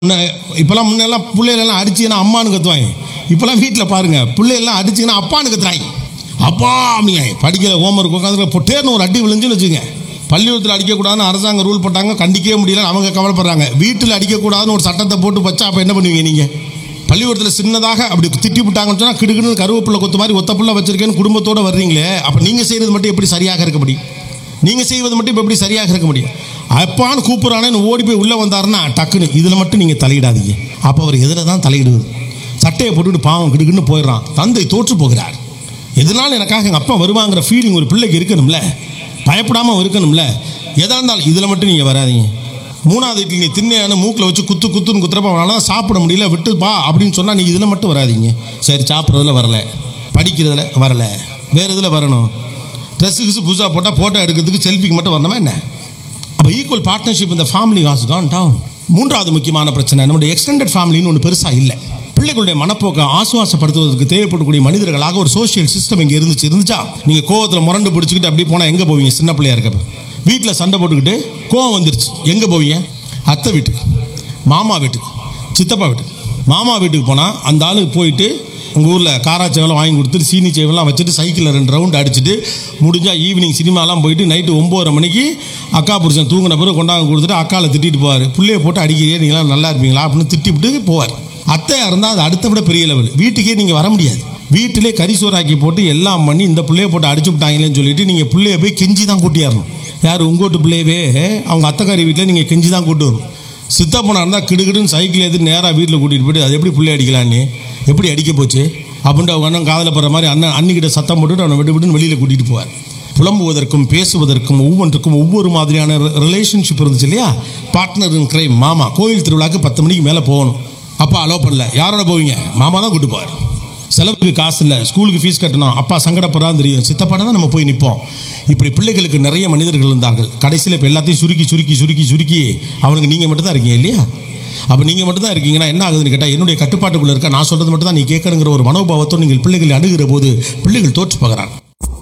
முன்ன- இப்பெல்லாம் முன்னெல்லாம் பிள்ளைகளெல்லாம் அடிச்சுன்னா அம்மானு கத்துவாங்க இப்பெல்லாம் வீட்டில் பாருங்க பிள்ளைகள்லாம் அடிச்சுங்கன்னா அப்பான்னு கத்துறாங்க அப்பா அப்படிங்க படிக்கிற ஹோம்ஒர்க் உட்காந்து பொட்டேர்னு ஒரு அடி விழுந்துன்னு வச்சுங்க பள்ளிக்கூடத்தில் அடிக்கக்கூடாதுன்னு அரசாங்கம் ரூல் போட்டாங்க கண்டிக்கவே முடியல அவங்க கவலைப்படுறாங்க வீட்டில் அடிக்கக்கூடாதுன்னு ஒரு சட்டத்தை போட்டு வச்சா அப்போ என்ன பண்ணுவீங்க நீங்கள் பள்ளிக்கூடத்தில் சின்னதாக அப்படி திட்டி விட்டாங்கன்னு சொன்னால் கிடுக்குன்னு கருவேப்பிள்ளை கொத்து மாதிரி ஒத்த புள்ள வச்சிருக்கேன்னு குடும்பத்தோடு வர்றீங்களே அப்போ நீங்கள் செய்கிறது மட்டும் எப்படி சரியாக இருக்க முடியும் நீங்கள் செய்வது மட்டும் இப்போ எப்படி சரியாக இருக்க முடியும் அப்பான்னு கூப்பிட்றானேன்னு ஓடி போய் உள்ளே வந்தாருன்னா டக்குன்னு இதில் மட்டும் நீங்கள் தலையிடாதீங்க அப்போ அவர் எதில் தான் தலையிடுவது சட்டையை போட்டுட்டு பாவம் கிடுக்குன்னு போயிடுறான் தந்தை தோற்று போகிறார் எதனால எனக்காக எங்கள் அப்பா வருவாங்கிற ஃபீலிங் ஒரு பிள்ளைக்கு இருக்கணும்ல பயப்படாமல் இருக்கணும்ல எதா இருந்தாலும் இதில் மட்டும் நீங்கள் வராதீங்க மூணாவது வீட்டில் நீ திண்ணையான மூக்கில் வச்சு குத்து குத்துன்னு குத்துறப்ப அவனால தான் சாப்பிட முடியல விட்டு பா அப்படின்னு சொன்னால் நீ இதில் மட்டும் வராதீங்க சரி சாப்பிட்றதுல வரல படிக்கிறதுல வரல வேறு இதில் வரணும் ட்ரெஸ்ஸு கிஸ் புதுசாக போட்டால் ஃபோட்டோ எடுக்கிறதுக்கு செல்ஃபிக்கு மட்டும் வரணுமா என்ன அப்போ ஈக்குவல் பார்ட்னர்ஷிப் இந்த ஃபேமிலி வாஸ் கான் டவுன் மூன்றாவது முக்கியமான பிரச்சனை நம்முடைய எக்ஸ்டெண்டட் ஃபேமிலின்னு ஒன்று பெருசாக இல்லை பிள்ளைகளுடைய மனப்போக்கை ஆசுவாசப்படுத்துவதற்கு தேவைப்படக்கூடிய மனிதர்களாக ஒரு சோஷியல் சிஸ்டம் இங்கே இருந்துச்சு இருந்துச்சா நீங்கள் கோவத்தில் முரண்டு பிடிச்சிக்கிட்டு அப்படி போனால் எங்கே போவீங்க சின்ன பிள்ளையா இருக்கப்ப வீட்டில் சண்டை போட்டுக்கிட்டு கோவம் வந்துருச்சு எங்கே போவீங்க அத்தை வீட்டுக்கு மாமா வீட்டுக்கு சித்தப்பா வீட்டுக்கு மாமா வீட்டுக்கு போனால் அந்த ஆளுக்கு போயிட்டு உங்கள் ஊரில் காராச்சேவெல்லாம் வாங்கி கொடுத்துட்டு சீனி சேவெல்லாம் வச்சுட்டு சைக்கிளில் ரெண்டு ரவுண்ட் அடிச்சுட்டு முடிஞ்சால் ஈவினிங் சினிமாலாம் போயிட்டு நைட்டு ஒம்போதரை மணிக்கு அக்கா புருஷன் தூங்கின பிறகு கொண்டாந்து கொடுத்துட்டு அக்காவை திட்டிட்டு போவார் பிள்ளைய போட்டு அடிக்கிறே நீங்களாம் நல்லா இருப்பீங்களா அப்படின்னு திட்டிவிட்டு போவார் அத்தையாக இருந்தால் அது அடுத்த விட பெரிய லெவல் வீட்டுக்கே நீங்கள் வர முடியாது வீட்டிலே கறி சோறாக்கி போட்டு எல்லாம் பண்ணி இந்த பிள்ளைய போட்டு அடிச்சு விட்டாங்களேன்னு சொல்லிட்டு நீங்கள் பிள்ளைய போய் கெஞ்சி தான் கூட்டியாரணும் யார் உங்கள் வீட்டு பிள்ளையவே அவங்க அத்தைக்காரி வீட்டில் நீங்கள் கெஞ்சி தான் கூட்டு வரணும் சித்தப்பனா இருந்தால் கிடுகிடுன்னு சைக்கிள் எடுத்து நேராக வீட்டில் கூட்டிகிட்டு போயிட்டு அது எப்படி பிள்ளை அடிக்கலான்னு எப்படி அடிக்க போச்சு அப்படின்ட்டு அவங்க அண்ணன் காதில் போடுற மாதிரி அண்ணன் அன்னிக்கிட்ட சத்தம் போட்டுட்டு அவனை விட்டு விட்டுன்னு வெளியில் கூட்டிகிட்டு போவார் புலம்புவதற்கும் பேசுவதற்கும் ஒவ்வொன்றுக்கும் ஒவ்வொரு மாதிரியான ரிலேஷன்ஷிப் இருந்துச்சு இல்லையா பார்ட்னர் இன் கிரைம் மாமா கோயில் திருவிழாக்கு பத்து மணிக்கு மேலே போகணும் அப்பா அலோவ் பண்ணல யாரோட போவீங்க மாமா தான் கூட்டு போவார் செலவுக்கு காசு இல்லை ஸ்கூலுக்கு ஃபீஸ் கட்டணும் அப்பா சங்கடப்படுறான்னு தெரியும் சித்தப்பாட தான் நம்ம போய் நிற்போம் இப்படி பிள்ளைகளுக்கு நிறைய மனிதர்கள் இருந்தார்கள் கடைசியில் இப்போ எல்லாத்தையும் சுருக்கி சுருக்கி சுருக்கி சுருக்கி அவனுக்கு நீங்கள் மட்டும் தான் இருக்கீங்க இல்லையா அப்போ நீங்கள் மட்டும் தான் இருக்கீங்கன்னா என்ன ஆகுதுன்னு கேட்டால் என்னுடைய கட்டுப்பாட்டுக்குள்ளே இருக்க நான் சொல்கிறது மட்டும் தான் நீ கேட்கணுங்கிற ஒரு மனோபாவத்தோடு நீங்கள் பிள்ளைகளை அணுகிற போது பிள்ளைகள் தோற்று போகிறாங்க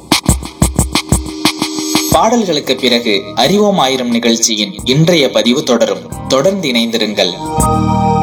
பாடல்களுக்கு பிறகு அறிவோம் ஆயிரம் நிகழ்ச்சியின் இன்றைய பதிவு தொடரும் தொடர்ந்து இணைந்திருங்கள்